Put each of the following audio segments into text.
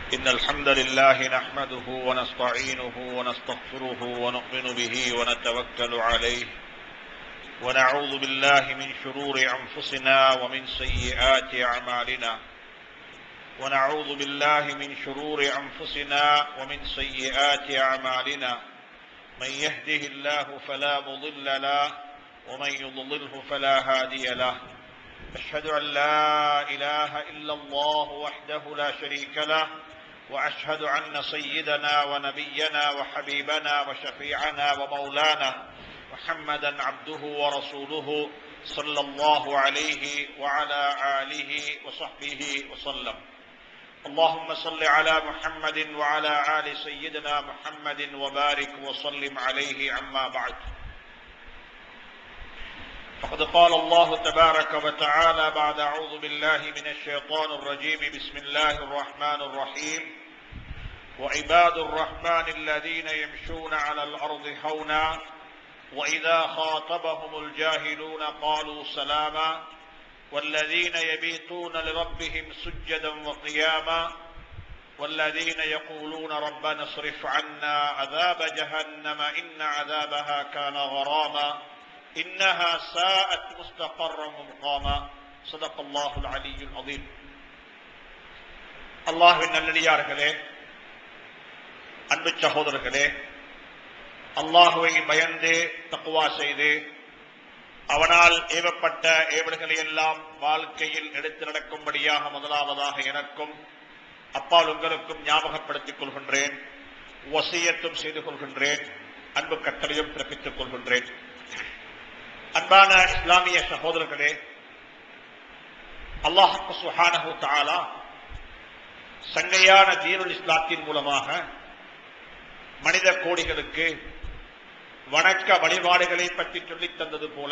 إن الحمد لله نحمده ونستعينه ونستغفره ونؤمن به ونتوكل عليه ونعوذ بالله من شرور أنفسنا ومن سيئات أعمالنا ونعوذ بالله من شرور أنفسنا ومن سيئات أعمالنا من يهده الله فلا مضل له ومن يضلله فلا هادي له أشهد أن لا إله إلا الله وحده لا شريك له وأشهد أن سيدنا ونبينا وحبيبنا وشفيعنا ومولانا محمدا عبده ورسوله صلى الله عليه وعلى آله وصحبه وسلم اللهم صل على محمد وعلى آل سيدنا محمد وبارك وسلم عليه عما بعد فقد قال الله تبارك وتعالى بعد أعوذ بالله من الشيطان الرجيم بسم الله الرحمن الرحيم وعباد الرحمن الذين يمشون على الأرض هونا وإذا خاطبهم الجاهلون قالوا سلاما والذين يبيتون لربهم سجدا وقياما والذين يقولون ربنا اصرف عنا عذاب جهنم إن عذابها كان غراما إنها ساءت مستقرا ومقاما صدق الله العلي العظيم அல்லாஹ்வின் நல்லடியார்களே அன்பு சகோதரர்களே அல்லாஹுவை பயந்து தக்குவா செய்து அவனால் ஏவப்பட்ட ஏவல்களை எல்லாம் வாழ்க்கையில் எடுத்து நடக்கும்படியாக முதலாவதாக எனக்கும் அப்பால் உங்களுக்கும் ஞாபகப்படுத்திக் கொள்கின்றேன் வசியத்தும் செய்து கொள்கின்றேன் அன்பு கட்டளையும் பிறப்பித்துக் கொள்கின்றேன் அன்பான இஸ்லாமிய சகோதரர்களே அல்லாஹு சுஹானஹு தாலா சங்கையான தீனுல் இஸ்லாத்தின் மூலமாக மனித கோடிகளுக்கு வணக்க வழிபாடுகளை பற்றி சொல்லித் தந்தது போல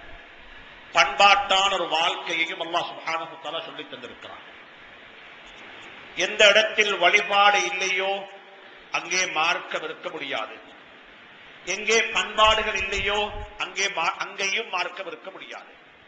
பண்பாட்டான ஒரு வாழ்க்கையையும் அல்லாஹ் சுஹானஹு தாலா சொல்லித் தந்திருக்கிறார் எந்த இடத்தில் வழிபாடு இல்லையோ அங்கே மார்க்கம் இருக்க முடியாது எங்கே பண்பாடுகள் இல்லையோ அங்கே அங்கேயும் மார்க்கம் இருக்க முடியாது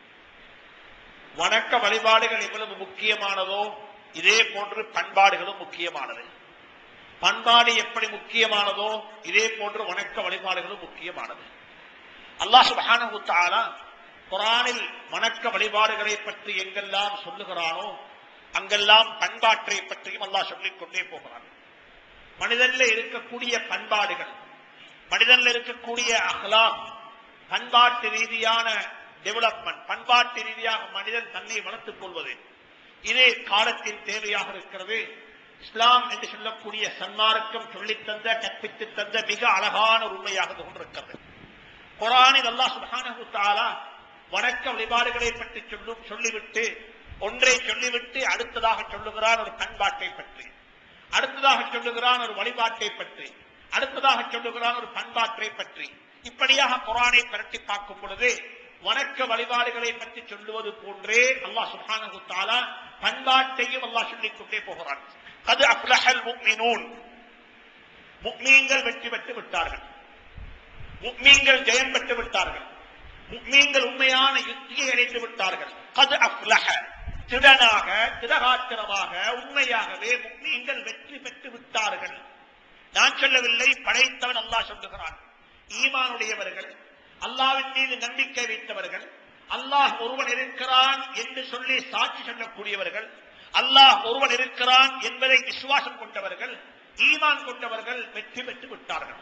வணக்க வழிபாடுகள் எவ்வளவு முக்கியமானதோ இதே போன்று பண்பாடுகளும் முக்கியமானது பண்பாடு எப்படி முக்கியமானதோ இதே போன்று வணக்க வழிபாடுகளும் முக்கியமானது அல்லாஹ் சுபஹானஹு தஆலா குரானில் வணக்க வழிபாடுகளை பற்றி எங்கெல்லாம் சொல்லுகிறானோ அங்கெல்லாம் பண்பாட்டை பற்றியும் அல்லாஹ் சொல்லிக் கொண்டே போகிறான் மனிதனில் இருக்கக்கூடிய பண்பாடுகள் மனிதனில் இருக்கக்கூடிய அகலாம் பண்பாட்டு ரீதியான டெவலப்மெண்ட் பண்பாட்டு ரீதியாக மனிதன் தன்னை வளர்த்துக் கொள்வது இதே காலத்தின் தேவையாக இருக்கிறது இஸ்லாம் என்று சொல்லக்கூடிய சன்மார்க்கம் சொல்லித் தந்த கற்பித்து தந்த மிக அழகான ஒரு உண்மையாக கொண்டிருக்கிறது குரானில் அல்லாஹ் சுப்ஹானஹு தஆலா வணக்க வழிபாடுகளை பற்றி சொல்லும் சொல்லிவிட்டு ஒன்றை சொல்லிவிட்டு அடுத்ததாக சொல்லுகிறான் ஒரு பண்பாட்டை பற்றி அடுத்ததாக சொல்லுகிறான் ஒரு வழிபாட்டை பற்றி அடுத்ததாக சொல்லுகிறான் ஒரு பண்பாட்டை பற்றி இப்படியாக குரானை பரட்டி பார்க்கும் பொழுது வணக்க வழிபாடுகளை பற்றி சொல்லுவது போன்றே அல்லாஹ் சுப்ஹானஹு தஆலா பண்பாட்டையும் அல்லாஹ் சொல்லிக் கொண்டே போகிறான் அது அப்லஹல் முக்மினூன் முக்மீன்கள் வெற்றி பெற்று விட்டார்கள் முக்மீன்கள் ஜெயம் பெற்று விட்டார்கள் முக்மீன்கள் உண்மையான யுத்தியை அடைந்து விட்டார்கள் அது அப்லஹ திடனாக திடகாத்திரமாக உண்மையாகவே முக்மீன்கள் வெற்றி பெற்று விட்டார்கள் நான் சொல்லவில்லை படைத்தவன் அல்லாஹ் சொல்லுகிறான் ஈமானுடையவர்கள் அல்லாவின் மீது நம்பிக்கை வைத்தவர்கள் அல்லாஹ் ஒருவன் இருக்கிறான் என்று சொல்லி சாட்சி சொல்லக்கூடியவர்கள் அல்லாஹ் ஒருவன் இருக்கிறான் என்பதை விசுவாசம் கொண்டவர்கள் ஈமான் கொண்டவர்கள் வெற்றி பெற்று விட்டார்கள்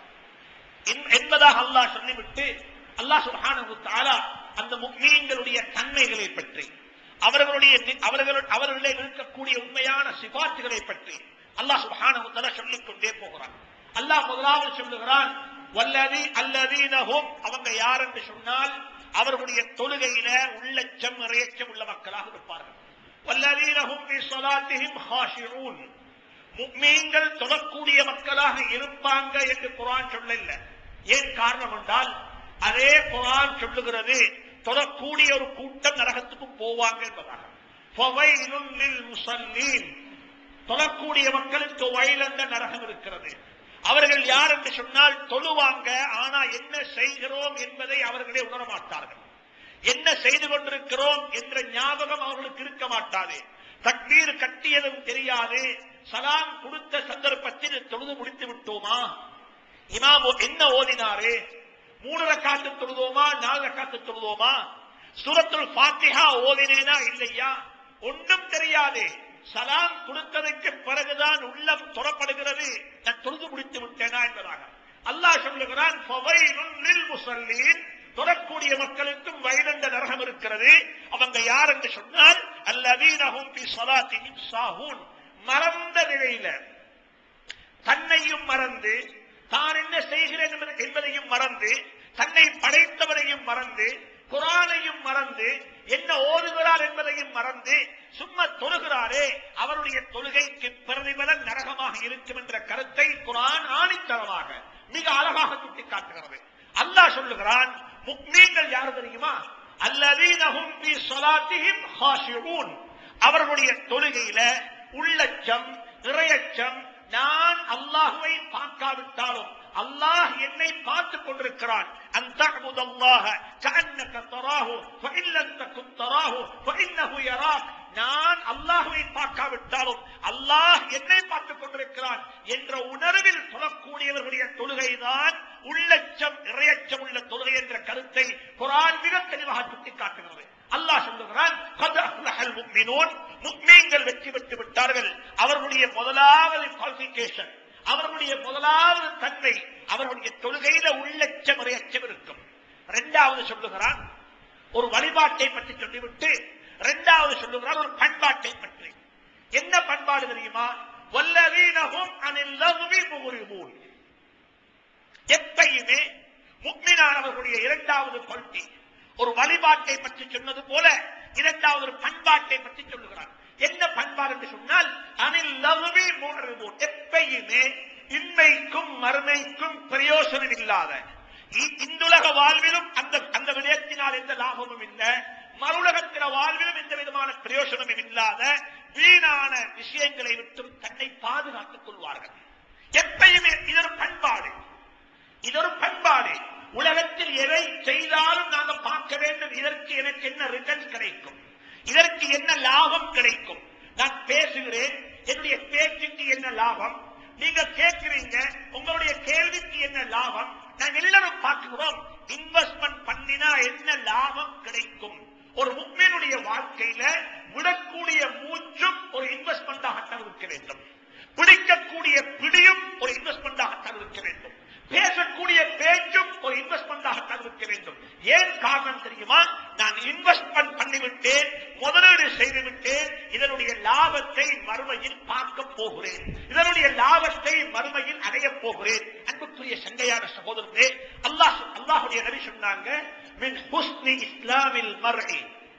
என்பதாக அல்லாஹ் சொல்லிவிட்டு அல்லாஹ் சுஹானு தாலா அந்த முக்மீன்களுடைய தன்மைகளை பற்றி அவர்களுடைய அவர்கள் அவர்களில் இருக்கக்கூடிய உண்மையான சிபாத்துகளை பற்றி அல்லாஹ் சுப்ஹானஹு தஆலா சொல்லிக் கொண்டே போகிறான் அல்லாஹ் முதலாவது சொல்லுகிறான் வல்லதி அல்லதீனஹும் அவங்க யார் என்று சொன்னால் அவர்களுடைய தொழுகையில உள்ளச்சம் இறையச்சம் உள்ள மக்களாக இருப்பார்கள் வல்லதீனஹும் ஃபீ ஸலாத்திஹிம் ஹாஷிஊன் முக்மீன்கள் தொழக்கூடிய மக்களாக இருப்பாங்க என்று குர்ஆன் சொல்லல ஏன் காரணம் என்றால் அதே குர்ஆன் சொல்லுகிறது தொழக்கூடிய ஒரு கூட்டம் நரகத்துக்கு போவாங்க என்பதாக ஃபவைலுல் லில் முஸல்லீன் தொழக்கூடிய மக்களுக்கு வயலந்த நரகம் இருக்கிறது அவர்கள் யார் என்று சொன்னால் தொழுவாங்க ஆனா என்ன செய்கிறோம் என்பதை அவர்களே உணர மாட்டார்கள் என்ன செய்து கொண்டிருக்கிறோம் என்ற ஞாபகம் அவர்களுக்கு இருக்க மாட்டாது தக்பீர் கட்டியதும் தெரியாது சலாம் கொடுத்த சந்தர்ப்பத்தில் தொழுது முடித்து விட்டோமா இமாம் என்ன ஓதினாரு மூணு ரக்காத்து தொழுதோமா நாலு ரக்காத்து தொழுதோமா சூரத்துல் ஃபாத்திஹா ஓதினேனா இல்லையா ஒன்றும் தெரியாது சலாம் கொடுத்ததற்கு பிறகுதான் உள்ளம் துறப்படுகிறது நான் தொழுது முடித்து விட்டேனா என்பதாக அல்லாஹ் சொல்லுகிறான் ஃபவைலுன் லில் முஸல்லீன் தொடரக்கூடிய மக்களுக்கும் வயலண்ட நரகம் இருக்கிறது அவங்க யார் என்று சொன்னால் அல்லதீனஹும் பி ஸலாத்திஹிம் சாஹூன் மறந்த நிலையில தன்னையும் மறந்து தான் என்ன செய்கிறேன் என்பது- என்பதையும் மறந்து தன்னை படைத்தவரையும் மறந்து குரானையும் மறந்து என்ன ஓதுகிறார் என்பதையும் மறந்து சும்மா தொழுகிறாரே அவருடைய தொழுகைக்கு பிரதிபலன் நரகமாக இருக்கும் என்ற கருத்தை குரான் ஆணித்தரமாக மிக அழகாக சுட்டிக்காட்டுகிறது அல்லாஹ் சொல்லுகிறான் முக்மீன்கள் யார் தெரியுமா அல்லதீனஹும் பி ஸலாத்திஹிம் ஹாஷிஊன் அவர்களுடைய தொழுகையில உள்ளச்சம் இறையச்சம் நான் அல்லாஹுவை பார்க்காவிட்டாலும் அல்லாஹ் என்னை பார்த்துக் கொண்டிருக்கிறான் அன் தஅபுதல்லாஹ கஅன்னக தராஹு ஃபஇன் லம் தகுன் தராஹு ஃபஇன்னஹு யராக் நான் அல்லாஹுவை பார்க்காவிட்டாலும் அல்லாஹ் என்னை பார்த்துக் கொண்டிருக்கிறான் என்ற உணர்வில் தொழக்கூடியவர்களுடைய தொழுகைதான் உள்ளச்சம் இறையச்சம் உள்ள தொழுகை என்ற கருத்தை குரான் மிக தெளிவாக சுட்டிக்காட்டுகிறது அல்லாஹ் சொல்லுகிறான் "கத் அஃப்லஹல் முஃமினூன்." முஃமின்கள் வெற்றி பெற்று விட்டார்கள் அவர்களுடைய முதலாவது குவாலிபிகேஷன் அவர்களுடைய முதலாவது தன்மை அவர்களுடைய தொழுகையில உள்ளச்சம் இறையச்சம் இருக்கும் இரண்டாவது சொல்லுகிறான் ஒரு வழிபாட்டை பற்றி சொல்லிவிட்டு இரண்டாவது சொல்லுகிறான் ஒரு பண்பாட்டை பற்றி என்ன பண்பாடு தெரியுமா வல்லவீனஹும் அனில் லஹ்வி முஹ்ரிமூன் எப்பயுமே முக்மினானவர்களுடைய இரண்டாவது கொள்கை ஒரு வழிபாட்டை பற்றி சொன்னது போல இரண்டாவது ஒரு பண்பாட்டை பற்றி சொல்லுகிறார் என்ன பண்பாடு என்று சொன்னால் அனில் லகுவி மூணறிவோம் எப்பயுமே இன்மைக்கும் மறுமைக்கும் பிரயோசனம் இல்லாத இ- இந்துலக வாழ்விலும் அந்த அந்த விடயத்தினால் எந்த லாபமும் இல்லை மறுலகத்தில வாழ்விலும் எந்த விதமான பிரயோசனமும் இல்லாத வீணான விஷயங்களை விட்டும் தன்னை பாதுகாத்துக் கொள்வார்கள் எப்பயுமே இது ஒரு பண்பாடு இது ஒரு பண்பாடு உலகத்தில் எதை செய்தாலும் நாங்க பார்க்க வேண்டும் இதற்கு எனக்கு என்ன ரிட்டர்ன் கிடைக்கும் இதற்கு என்ன லாபம் கிடைக்கும் நான் பேசுகிறேன் என்னுடைய பேச்சுக்கு என்ன லாபம் நீங்க கேட்கிறீங்க உங்களுடைய கேள்விக்கு என்ன லாபம் நான் எல்லாரும் பார்க்கிறோம் இன்வெஸ்ட்மெண்ட் பண்ணினா என்ன லாபம் கிடைக்கும் ஒரு முக்மீனுடைய வாழ்க்கையில விடக்கூடிய மூச்சும் ஒரு இன்வெஸ்ட்மெண்டாகத்தான் இருக்க வேண்டும் பிடிக்கக்கூடிய பிடியும் ஒரு இன்வெஸ்ட்மெண்டாகத்தான் இருக்க வேண்டும் பேசக்கூடிய பேச்சும் ஒரு இன்வெஸ்ட்மெண்டாகத்தான் இருக்க வேண்டும் ஏன் காரணம் தெரியுமா நான் இன்வெஸ்ட்மெண்ட் பண்ணிவிட்டேன் முதலீடு செய்துவிட்டேன் இதனுடைய லாபத்தை மறுமையில் பார்க்க போகிறேன் இதனுடைய லாபத்தை மறுமையில் அடையப் போகிறேன் அன்புக்குரிய சங்கையான சகோதரர்களே அல்லாஹ் அல்லாஹுடைய நபி சொன்னாங்க மின் ஹுஸ்னி இஸ்லாமில் மர்இ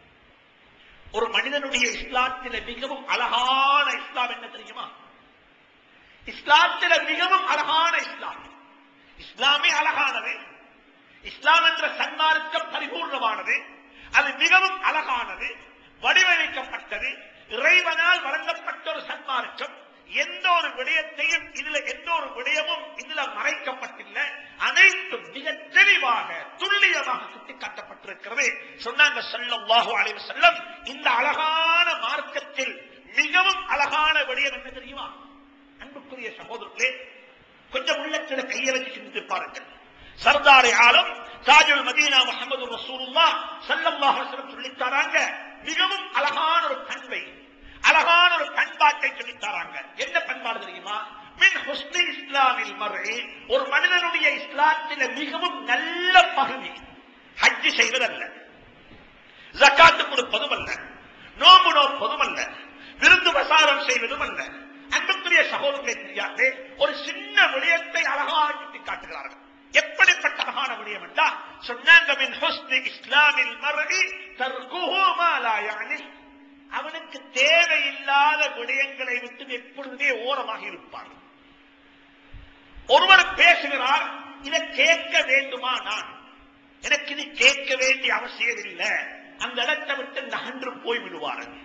ஒரு மனிதனுடைய இஸ்லாத்தில மிகவும் அழகான இஸ்லாம் என்ன தெரியுமா இஸ்லாத்தில மிகவும் அழகான இஸ்லாம் இஸ்லாமே அழகானது இஸ்லாம் என்ற சன்மார்க்கம் பரிபூர்ணமானது அது மிகவும் அழகானது வடிவமைக்கப்பட்டது இறைவனால் வழங்கப்பட்ட ஒரு சன்மார்க்கம் எந்த ஒரு விடயத்தையும் இதுல எந்த ஒரு விடயமும் இதுல மறைக்கப்பட்டில்லை அனைத்தும் மிக தெளிவாக துல்லியமாக சுட்டிக்காட்டப்பட்டிருக்கிறது சொன்னாங்க ஸல்லல்லாஹு அலைஹி வஸல்லம் இந்த அழகான மார்க்கத்தில் மிகவும் அழகான விடயம் என்ன தெரியுமா அன்புக்குரிய சகோதரர்களே கொஞ்சம் உள்ளத்துல கையை வச்சு சிந்தித்து பாருங்கள் சர்தாரி ஆலம் தாஜுல் மதீனா முஹம்மது ரசூலுல்லாஹ் ஸல்லல்லாஹு அலைஹி வஸல்லம் சொல்லித் தராங்க மிகவும் அழகான ஒரு பண்பை அழகான ஒரு பண்பாட்டை சொல்லித் தராங்க என்ன பண்பாடு தெரியுமா மின் ஹுஸ்னி இஸ்லாமில் மர்இ ஒரு மனிதனுடைய இஸ்லாத்தில மிகவும் நல்ல பகுதி ஹஜ் செய்வதல்ல ஜக்காத்து கொடுப்பதும் அல்ல நோம்பு நோப்பதும் அல்ல விருந்து பிரசாரம் செய்வதும் அல்ல அன்புக்குரிய சகோதரர்களை தெரியாது ஒரு சின்ன விடயத்தை அழகாக சுட்டி காட்டுகிறார்கள் எப்படிப்பட்ட அழகான விடயம் என்றா சொன்னாங்க மின் ஹுஸ்னி இஸ்லாமில் மர்இ தர்குஹு மா லா யஅனி அவனுக்கு தேவையில்லாத விடயங்களை விட்டு எப்பொழுதுமே ஓரமாக இருப்பான் ஒருவர் பேசுகிறார் இதை கேட்க வேண்டுமா நான் எனக்கு இது கேட்க வேண்டிய அவசியம் இல்லை அந்த இடத்தை விட்டு நகன்று போய் விடுவார்கள்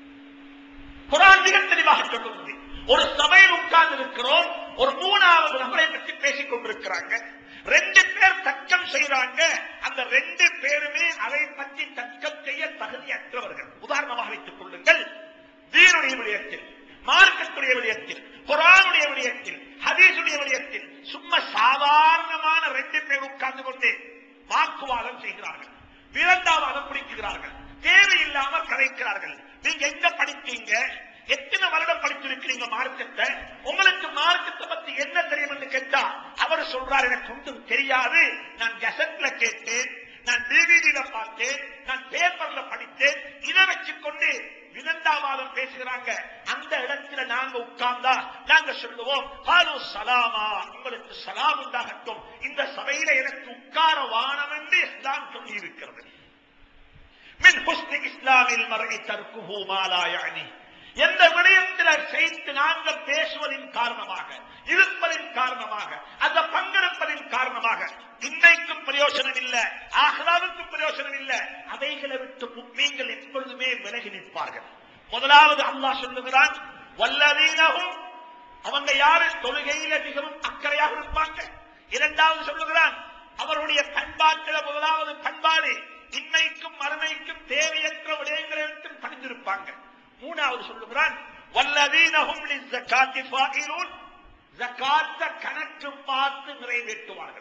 குரான் மிக தெளிவாக சொல்லுகிறது ஒரு சபையில் உட்கார்ந்து இருக்கிறோம் ஒரு மூணாவது நபரை பற்றி பேசிக் கொண்டிருக்கிறாங்க ரெண்டு பேர் தர்க்கம் செய்றாங்க அந்த ரெண்டு பேருமே அதை பற்றி தர்க்கம் செய்ய தகுதியற்றவர்கள் உதாரணமாக வைத்துக் கொள்ளுங்கள் தீனுடைய விடயத்தில் மார்க்கத்துடைய விடயத்தில் குரானுடைய விடயத்தில் ஹதீசுடைய விடயத்தில் சும்மா சாதாரணமான ரெண்டு பேர் உட்கார்ந்து கொண்டு வாக்குவாதம் செய்கிறார்கள் விரண்டாவாதம் பிடிக்கிறார்கள் தேவையில்லாமல் கதைக்கிறார்கள் நீங்க எங்க படித்தீங்க எத்தனை வருடம் படிச்சிருக்கிறீங்க மார்க்கத்தை உங்களுக்கு மார்க்கத்தை பத்தி என்ன தெரியும் என்று கேட்டா அவர் சொல்றார் எனக்கு ஒன்றும் தெரியாது நான் கெசட்ல கேட்டேன் நான் டிவிடியில பார்த்தேன் நான் பேப்பர்ல படித்தேன் இதை வச்சுக்கொண்டு விதண்டாவாதம் பேசுகிறாங்க அந்த இடத்துல நாங்க உட்கார்ந்தா நாங்க சொல்லுவோம் ஹாலோ சலாமா உங்களுக்கு சலாம் உண்டாகட்டும் இந்த சபையில எனக்கு உட்கார வானம் என்று இஸ்லாம் சொல்லி இருக்கிறது மின் ஹுஸ்னி இஸ்லாமில் மறை தற்குஹு மாலா யானி எந்த விடயத்தில் செய்து நாங்கள் பேசுவதின் காரணமாக இருப்பதின் காரணமாக அந்த பங்கெடுப்பதின் காரணமாக இன்னைக்கும் பிரயோசனம் இல்ல ஆஹ்லாவுக்கும் பிரயோசனம் இல்ல அவைகளை விட்டு நீங்கள் எப்பொழுதுமே விலகி நிற்பார்கள் முதலாவது அல்லாஹ் சொல்லுகிறான் வல்லதீனகும் அவங்க யாரு தொழுகையில மிகவும் அக்கறையாக இருப்பாங்க இரண்டாவது சொல்லுகிறான் அவருடைய பண்பாட்டில முதலாவது பண்பாடு இன்னைக்கும் மறுமைக்கும் தேவையற்ற விடயங்களிலும் பணிந்திருப்பாங்க மூணாவது சொல்லுகிறான் வல்லதீனகும் லிஸ்ஸகாத்தி ஃபாயிலூன் ஜகாத்த கணக்கு பார்த்து நிறைவேற்றுவார்கள்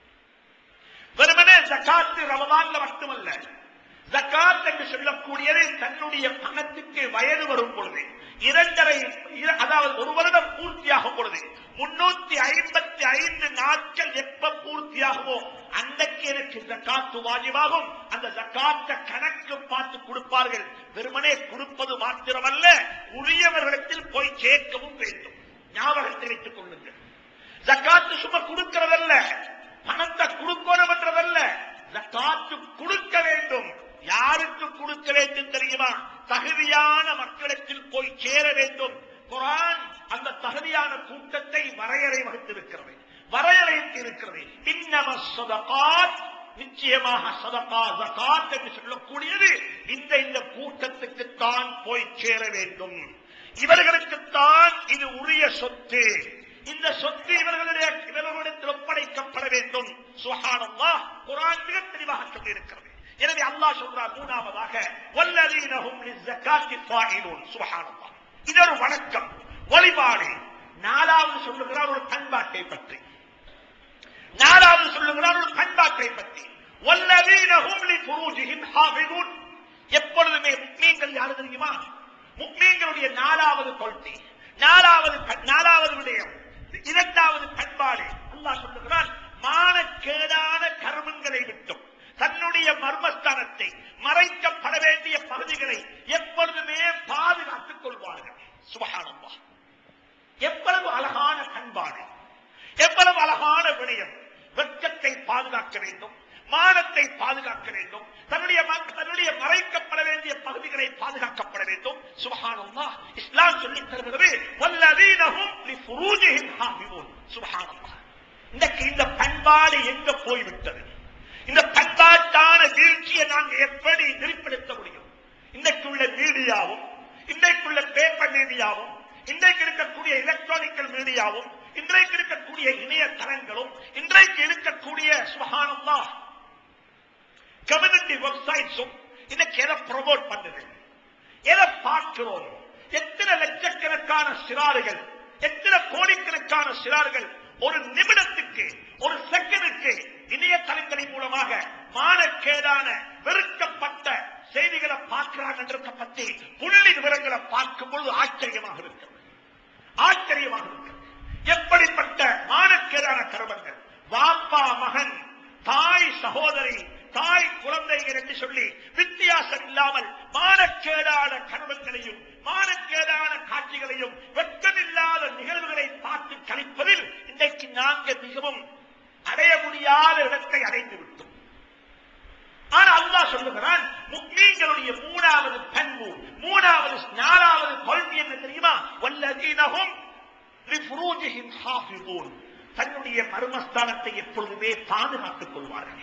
வெறுமனே ஜகாத்து ரமதான்ல மட்டுமல்ல ஜகாத் என்று சொல்லக்கூடியது தன்னுடைய பணத்துக்கு வயது வரும் பொழுது இரண்டரை இர- அதாவது ஒரு வருடம் பூர்த்தியாகும் பொழுது முன்னூத்தி ஐம்பத்தி ஐந்து நாட்கள் எப்ப பூர்த்தியாகுமோ அன்றைக்கு எனக்கு ஜக்காத்து வாஜிபாகும் அந்த ஜக்காத்த கணக்கு பார்த்து கொடுப்பார்கள் வெறுமனே கொடுப்பது மாத்திரமல்ல உரியவர்களிடத்தில் போய் சேர்க்கவும் வேண்டும் ஞாபகத்தை வைத்துக் கொள்ளுங்கள் ஜக்காத்து சும்மா கொடுக்கிறதல்ல பணத்தை கொடுக்கணும் என்றதல்ல ஜக்காத்து கொடுக்க வேண்டும் யாருக்கு கொடுக்க வேண்டும் தெரியுமா தகுதியான மக்களிடத்தில் போய் சேர வேண்டும் குரான் அந்த தகுதியான கூட்டத்தை வரையறை வகுத்திருக்கிறது வரையறைத்து இருக்கிறது இன்னம சதகாத் நிச்சயமாக சதகா ஜகாத் என்று சொல்லக்கூடியது இந்த இந்த கூட்டத்துக்கு தான் போய் சேர வேண்டும் இவர்களுக்குத்தான் இது உரிய சொத்து இந்த சொத்து இவர்களுடைய இவர்களிடத்தில் ஒப்படைக்கப்பட வேண்டும் சுஹானல்லா குரான் மிக தெளிவாக சொல்லியிருக்கிறது எனவே அல்லாஹ் சொல்றார் மூணாவதாக வல்லதீனஹும் லிஸ்ஸகாத்தி ஃபாயிலூன் சுப்ஹானல்லாஹ் இது ஒரு வணக்கம் வழிபாடு நாலாவது சொல்லுகிறார் ஒரு பண்பாட்டை பற்றி நாலாவது சொல்லுகிறார் ஒரு பண்பாட்டை பற்றி வல்லதீனஹும் லிஃபுரூஜிஹிம் ஹாஃபிதூன் எப்பொழுதுமே முக்மீன்கள் யாரு தெரியுமா முக்மீன்களுடைய நாலாவது கொள்கை நாலாவது பண்- நாலாவது விடயம் இரண்டாவது பண்பாடு அல்லாஹ் சொல்லுகிறான் மானக்கேடான கர்மங்களை விட்டும் தன்னுடைய மர்மஸ்தானத்தை மறைக்கப்பட வேண்டிய பகுதிகளை எப்பொழுதுமே பாதுகாத்துக் கொள்வார்கள் சுபஹானல்லாஹ் எவ்வளவு அழகான பண்பாடு எவ்வளவு அழகான விடயம் வெட்கத்தை பாதுகாக்க வேண்டும் மானத்தை பாதுகாக்க வேண்டும் தன்னுடைய ம- தன்னுடைய மறைக்கப்பட வேண்டிய பகுதிகளை பாதுகாக்கப்பட வேண்டும் சுபஹானல்லாஹ் இஸ்லாம் சொல்லித் தருகிறது வல்லதீனஹும் லிஃபுரூஜிஹிம் ஹாஃபிதூன் சுபஹானல்லாஹ் இன்றைக்கு இந்த பண்பாடு எங்க போய்விட்டது இந்த பண்பாட்டான வீழ்ச்சியை நாங்கள் எப்படி நெறிப்படுத்த முடியும் இன்றைக்குள்ள மீடியாவும் இன்றைக்குள்ள பேப்பர் மீடியாவும் இன்றைக்கு இருக்கக்கூடிய எலக்ட்ரானிக்கல் மீடியாவும் இன்றைக்கு இருக்கக்கூடிய இணையதளங்களும் இன்றைக்கு இருக்கக்கூடிய சுபஹானல்லா கம்யூனிட்டி வெப்சைட்ஸும் இன்னைக்கு எதை ப்ரொமோட் பண்ணுது எதை பார்க்கிறோம் எத்தனை லட்சக்கணக்கான சிறார்கள் எத்தனை கோடிக்கணக்கான சிறார்கள் ஒரு நிமிடத்துக்கு ஒரு செகண்டுக்கு இணையதளங்களின் மூலமாக மானக்கேடான வெறுக்கப்பட்ட செய்திகளை பார்க்கிறாங்கன்றத பத்தி புள்ளி விவரங்களை பார்க்கும் பொழுது ஆச்சரியமாக இருக்கிறது ஆச்சரியமாக இருக்கிறது எப்படிப்பட்ட மானக்கேடான கருவங்கள் வாப்பா மகன் தாய் சகோதரி தாய் குழந்தைகள் என்று சொல்லி வித்தியாசம் இல்லாமல் மானக்கேடான கருவங்களையும் மானக்கேடான காட்சிகளையும் வெட்கமில்லாத நிகழ்வுகளை பார்த்து கழிப்பதில் இன்றைக்கு நாங்கள் மிகவும் அடைய முடியாத இடத்தை அடைந்து விட்டோம் ஆனா அல்லாஹ் சொல்லுகிறான் முக்மீன்களுடைய மூணாவது பண்பு மூணாவது நாலாவது கொள்கை என்ன தெரியுமா வல்லதீனஹும் லிஃபுரூஜிஹிம் ஹாஃபிதூன் தன்னுடைய மர்மஸ்தானத்தை எப்பொழுதுமே பாதுகாத்துக் கொள்வார்கள்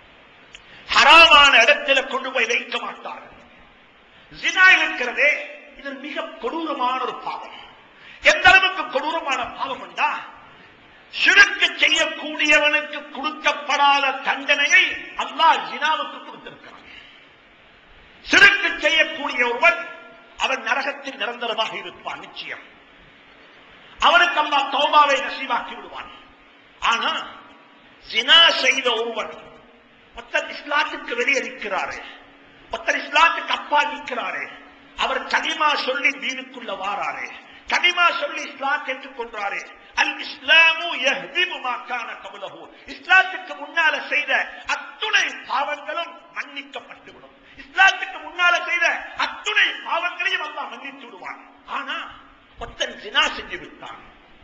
ஹராமான இடத்துல கொண்டு போய் வைக்க மாட்டார்கள் ஜினா இருக்கிறதே இது மிக கொடூரமான ஒரு பாவம் எந்த அளவுக்கு கொடூரமான பாவம் என்றா சிறுக்கு செய்யக்கூடியவனுக்கு கொடுக்கப்படாத தண்டனையை அல்லாஹ் ஜினாவுக்கு கொடுத்திருக்கிறான் சிறுக்கு செய்யக்கூடிய ஒருவன் அவன் நரகத்தில் நிரந்தரமாக இருப்பான் நிச்சயம் அவனுக்கு அல்லா தௌபாவை நசீவாக்கி விடுவான் ஆனா ஜினா செய்த ஒருவன் ஒருத்தர் இஸ்லாத்துக்கு வெளியே நிற்கிறாரு ஒருத்தர் இஸ்லாத்துக்கு அப்பா நிற்கிறாரு அவர் கனிமா சொல்லி தீனுக்குள்ள வாராரு கனிமா சொல்லி இஸ்லாம் ஏற்றுக்கொண்டாரு அல் இஸ்லாமு யஹ்திமு மா கான கபலஹு இஸ்லாத்துக்கு முன்னால செய்த அத்துணை பாவங்களும் மன்னிக்கப்பட்டுவிடும் இஸ்லாத்துக்கு முன்னால செய்த அத்துணை பாவங்களையும் அல்லாஹ் மன்னித்து விடுவான் ஆனா ஒருத்தன் ஜினா செஞ்சு விட்டான்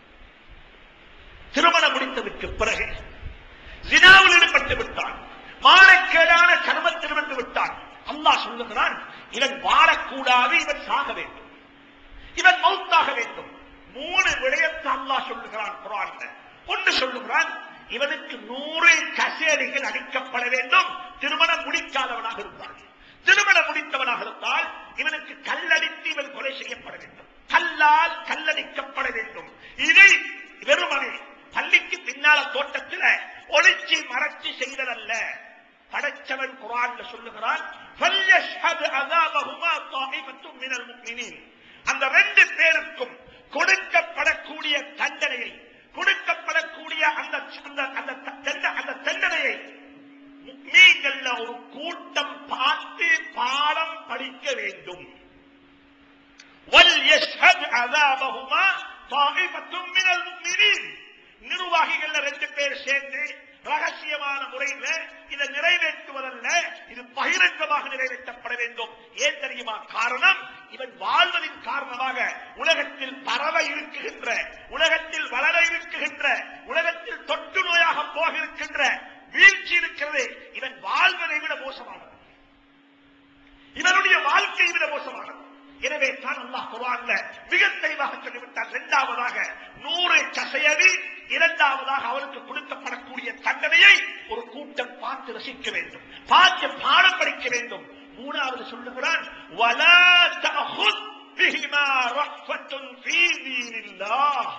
திருமணம் முடித்ததற்கு பிறகு ஜினாவில் ஈடுபட்டு விட்டான் மானக்கேடான கர்மத்தில் வந்து விட்டான் அல்லாஹ் சொல்லுகிறான் இவன் வாழக்கூடாது இவன் சாக வேண்டும் இவன் மௌத்தாக வேண்டும் மூணு விடயத்தை அல்லாஹ் சொல்லுகிறான் குரான்ல ஒன்று சொல்லுகிறான் இவனுக்கு நூறு கசேரிகள் அடிக்கப்பட வேண்டும் திருமணம் முடிக்காதவனாக இருந்தான் திருமணம் முடித்தவனாக இருந்தால் இவனுக்கு கல்லடித்து இவன் கொலை செய்யப்பட வேண்டும் கல்லால் கல்லடிக்கப்பட வேண்டும் இதை வெறுமனே பள்ளிக்கு பின்னால தோட்டத்தில் ஒளிச்சி மறைச்சி செய்ததல்ல படைச்சவன் குரான்ல சொல்லுகிறான் فَلْيَشْهَدْ عَذَابَهُمَا طَائِفَةٌ مِنَ الْمُؤْمِنِينَ அந்த ரெண்டு பேருக்கும் கொடுக்கப்படக்கூடிய தண்டனையை கொடுக்கப்படக்கூடிய அந்த அந்த அந்த தண்ட- அந்த தண்டனையை முக்மீன்கள்ல ஒரு கூட்டம் பார்த்து பாடம் படிக்க வேண்டும் وَلْيَشْهَدْ عَذَابَهُمَا طَائِفَةٌ مِنَ الْمُؤْمِنِينَ நிர்வாகிகள்ல ரெண்டு பேர் சேர்ந்து ரகசியமான முறையில இதை நிறைவேற்றுவதல்ல இது பகிரங்கமாக நிறைவேற்றப்பட வேண்டும் ஏன் தெரியுமா காரணம் இவன் வாழ்வதின் காரணமாக உலகத்தில் பரவ இருக்குகின்ற உலகத்தில் வளர இருக்குகின்ற உலகத்தில் தொற்று நோயாக போக இருக்கின்ற வீழ்ச்சி இருக்கிறது இவன் வாழ்வதை விட மோசமானது இவனுடைய வாழ்க்கையை விட மோசமானது எனவே தான் அல்லாஹ் குர்ஆன்ல மிக தெளிவாக சொல்லிவிட்டார் இரண்டாவதாக நூறு கசையடி இரண்டாவதாக அவருக்கு கொடுக்கப்படக்கூடிய தண்டனையை ஒரு கூட்டம் பார்த்து ரசிக்க வேண்டும் பார்த்து பாடம் படிக்க வேண்டும் மூணாவது சொல்லுகிறான் வலா தஅஹுத் பிஹிமா ரஃபத்துன் ஃபீ தீனில்லாஹ்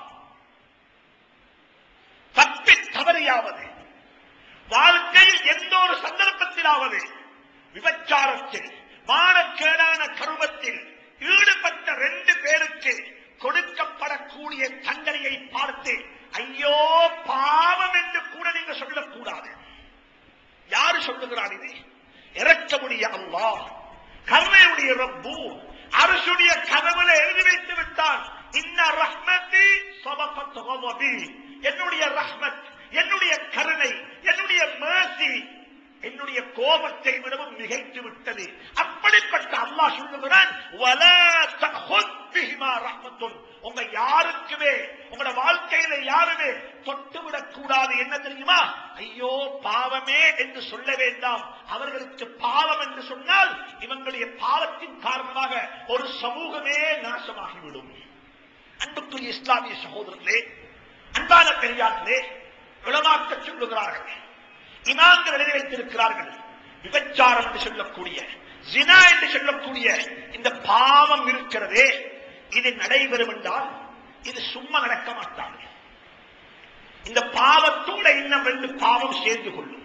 தப்பி தவறியாவது வாழ்க்கையில் எந்த ஒரு சந்தர்ப்பத்திலாவது விபச்சாரத்தில் மானக்கேடான கருவத்தில் ஈடுபட்ட ரெண்டு பேருக்கு கொடுக்கப்படக்கூடிய தண்டனையை பார்த்து ஐயோ பாவம் என்று கூட நீங்க சொல்லக்கூடாது யாரு சொல்லுகிறார் இது இறக்கமுடைய அல்லாஹ் கருணையுடைய ரப்பு அரசுடைய கதவுல எழுதி வைத்து விட்டான் இன்ன ரஹ்மதி சபகத் கதபி என்னுடைய ரஹ்மத் என்னுடைய கருணை என்னுடைய mercy என்னுடைய கோபத்தை விடவும் மிகைத்து விட்டது அப்படிப்பட்ட அல்லாஹ் சொல்லுகிறான் "வலா தஅஹுத் பிஹிமா ரஹ்மத்துன்." உங்க யாருக்குமே உங்களோட வாழ்க்கையில யாருமே தொட்டுவிடக் கூடாது என்ன தெரியுமா ஐயோ பாவமே என்று சொல்ல வேண்டாம் அவர்களுக்கு பாவம் என்று சொன்னால் இவங்களுடைய பாவத்தின் காரணமாக ஒரு சமூகமே நாசமாகிவிடும் அன்புக்குரிய இஸ்லாமிய சகோதரர்களே அன்பான பெரியார்களே உளமாக்க சொல்லுகிறார்கள் இமாம்கள் எழுதி வைத்திருக்கிறார்கள் விபச்சாரம் என்று சொல்லக்கூடிய ஜினா என்று சொல்லக்கூடிய இந்த பாவம் இருக்கிறதே இது நடைபெறும் என்றால் இது சும்மா நடக்க மாட்டாங்க இந்த பாவத்தோட இன்னும் ரெண்டு பாவம் சேர்ந்து கொள்ளும்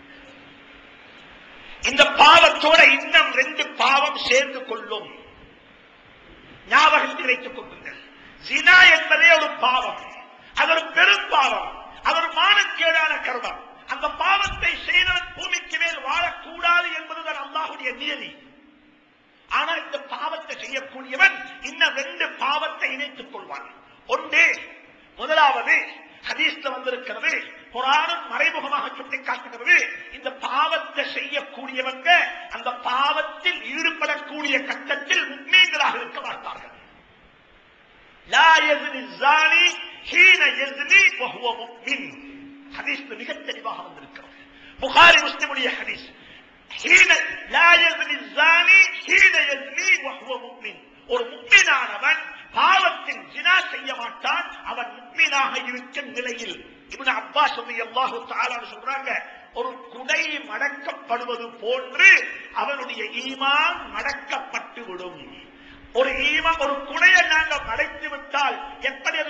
இந்த பாவத்தோட இன்னும் ரெண்டு பாவம் சேர்ந்து கொள்ளும் ஞாபகத்தில் வைத்துக் கொள்ளுங்கள் ஜினா என்பதே ஒரு பாவம் அது ஒரு பெரும் பாவம் அது ஒரு மானக்கேடான கருவம் அந்த பாவத்தை செய்தவன் பூமிக்கு மேல் வாழக்கூடாது என்பதுதான் அல்லாஹுடைய நியதி ஆனால் இந்த பாவத்தை செய்யக்கூடியவன் இன்னும் ரெண்டு பாவத்தை இணைத்துக் கொள்வான் ஒன்று முதலாவது ஹதீஸ்ல வந்திருக்கிறது குரானும் மறைமுகமாக சுட்டிக் காட்டுகிறது இந்த பாவத்தை செய்யக்கூடியவங்க அந்த பாவத்தில் ஈடுபடக்கூடிய கட்டத்தில் முக்மீன்களாக இருக்க மாட்டார்கள் லா யஸ்னி الزاني حين يزني وهو مؤمن ஹதீஸ் மிக தெளிவாக வந்திருக்கிறது புகாரி முஸ்லிமுடைய ஹதீஸ் حين لا يزني الزاني حين يزني وهو مؤمن ஒரு முக்மீனானவன் பாவத்தின் ஜினா செய்ய மாட்டான் அவன் முக்மீனாக இருக்கும் நிலையில் இப்னு அப்பாஸ் ரலியல்லாஹு தஆலா சொல்றாங்க ஒரு குடை மடக்கப்படுவது போன்று அவனுடைய ஈமான் மடக்கப்பட்டு விடும் ஒரு ஈமான் ஒரு குடையை நாங்கள் மடைத்து விட்டால் எப்படி அது